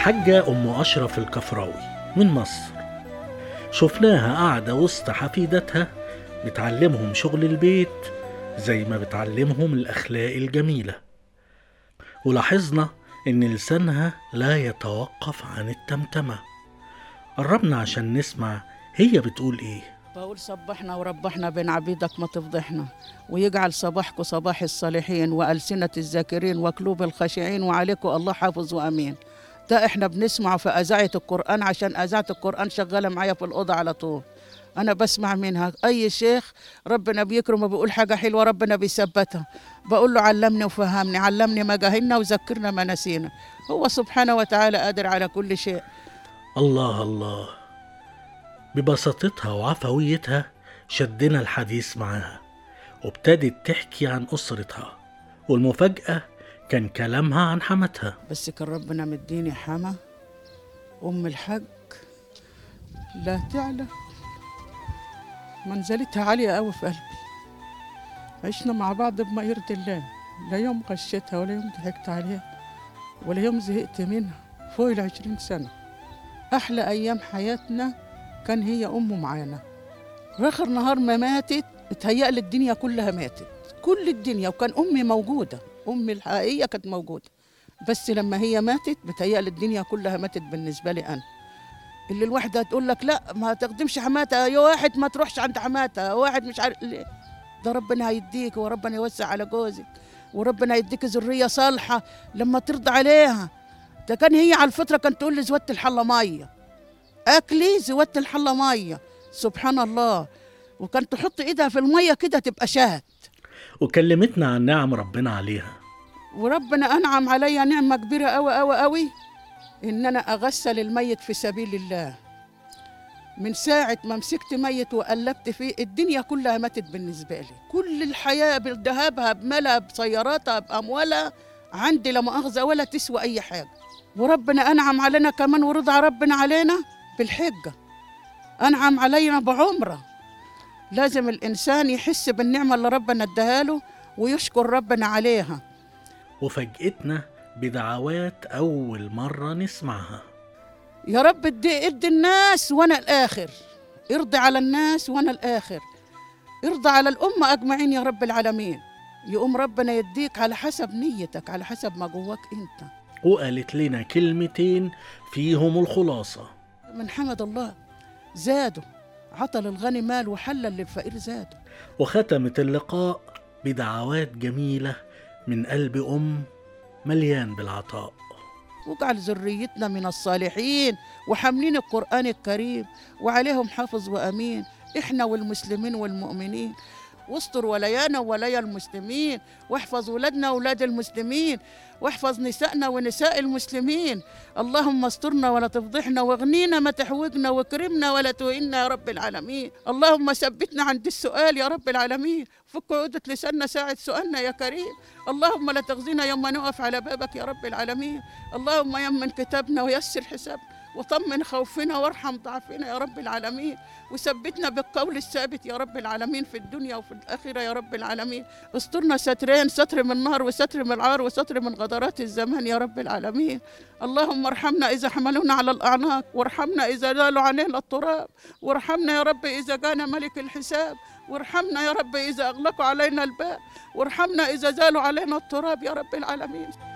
الحاجة أم أشرف الكفراوي من مصر شفناها قاعدة وسط حفيدتها بتعلمهم شغل البيت زي ما بتعلمهم الأخلاق الجميلة ولاحظنا إن لسانها لا يتوقف عن التمتمة قربنا عشان نسمع هي بتقول إيه بقول صبحنا وربحنا بين عبيدك ما تفضحنا ويجعل صباحكم صباح الصالحين وألسنة الذاكرين وقلوب الخاشعين وعليكم الله حافظ وأمين ده احنا بنسمعه في أذاعة القرآن عشان أذاعة القرآن شغالة معايا في الأوضة على طول أنا بسمع منها أي شيخ ربنا بيكرمه بيقول حاجة حلوة ربنا بيثبتها بقول له علمني وفهمني علمني ما جهلنا وذكرنا ما نسينا هو سبحانه وتعالى قادر على كل شيء الله الله ببساطتها وعفويتها شدنا الحديث معاها وابتدت تحكي عن أسرتها والمفاجأة كان كلامها عن حماتها بس كان ربنا مديني حما أم الحج لا تعلى منزلتها عالية أوي في قلبي عشنا مع بعض بما يرضي الله لا يوم غشيتها ولا يوم ضحكت عليها ولا يوم زهقت منها فوق العشرين سنة أحلى أيام حياتنا كان هي أمه معانا آخر نهار ما ماتت اتهيأ لي الدنيا كلها ماتت كل الدنيا وكان أمي موجودة أمي الحقيقية كانت موجودة بس لما هي ماتت بتهيأ لي الدنيا كلها ماتت بالنسبة لي أنا اللي الواحدة تقول لك لا ما تقدمش حماتها يا واحد ما تروحش عند حماتها واحد مش عارف ليه ده ربنا هيديك وربنا يوسع على جوزك وربنا يديك ذرية صالحة لما ترضى عليها ده كان هي على الفطرة كانت تقول لي زودت الحلة مية أكلي زودت الحلة مية سبحان الله وكانت تحط إيدها في المية كده تبقى شهد وكلمتنا عن نعم ربنا عليها وربنا أنعم عليا نعمة كبيرة أوي أوي أوي إن أنا أغسل الميت في سبيل الله من ساعة ما مسكت ميت وقلبت فيه الدنيا كلها ماتت بالنسبة لي كل الحياة بذهبها بمالها بسياراتها بأموالها عندي لا مؤاخذة ولا تسوى أي حاجة وربنا أنعم علينا كمان ورضى ربنا علينا بالحجة أنعم علينا بعمرة لازم الإنسان يحس بالنعمة اللي ربنا اداها له ويشكر ربنا عليها وفاجئتنا بدعوات أول مرة نسمعها يا رب ادي ادي الناس وانا الاخر ارضي على الناس وانا الاخر ارضى على الامه اجمعين يا رب العالمين يقوم ربنا يديك على حسب نيتك على حسب ما جواك انت وقالت لنا كلمتين فيهم الخلاصة من حمد الله زادوا عطل الغني مال وحلل للفقير زاده وختمت اللقاء بدعوات جميلة من قلب أم مليان بالعطاء واجعل ذريتنا من الصالحين وحاملين القرآن الكريم وعليهم حافظ وأمين إحنا والمسلمين والمؤمنين واستر ولايانا ولايا المسلمين واحفظ ولادنا وولاد المسلمين واحفظ نسائنا ونساء المسلمين اللهم استرنا ولا تفضحنا واغنينا ما تحوجنا واكرمنا ولا تهنا يا رب العالمين اللهم ثبتنا عند السؤال يا رب العالمين فك عقدة لساننا ساعة سؤالنا يا كريم اللهم لا تخزينا يوم نقف على بابك يا رب العالمين اللهم يمن كتابنا ويسر حسابنا وطمن خوفنا وارحم ضعفنا يا رب العالمين وثبتنا بالقول الثابت يا رب العالمين في الدنيا وفي الآخرة يا رب العالمين استرنا سترين ستر من نار وستر من العار وستر من غدرات الزمان يا رب العالمين اللهم ارحمنا إذا حملونا على الأعناق وارحمنا إذا نالوا علينا التراب وارحمنا يا رب إذا جانا ملك الحساب وارحمنا يا رب إذا أغلقوا علينا الباب وارحمنا إذا زالوا علينا التراب يا رب العالمين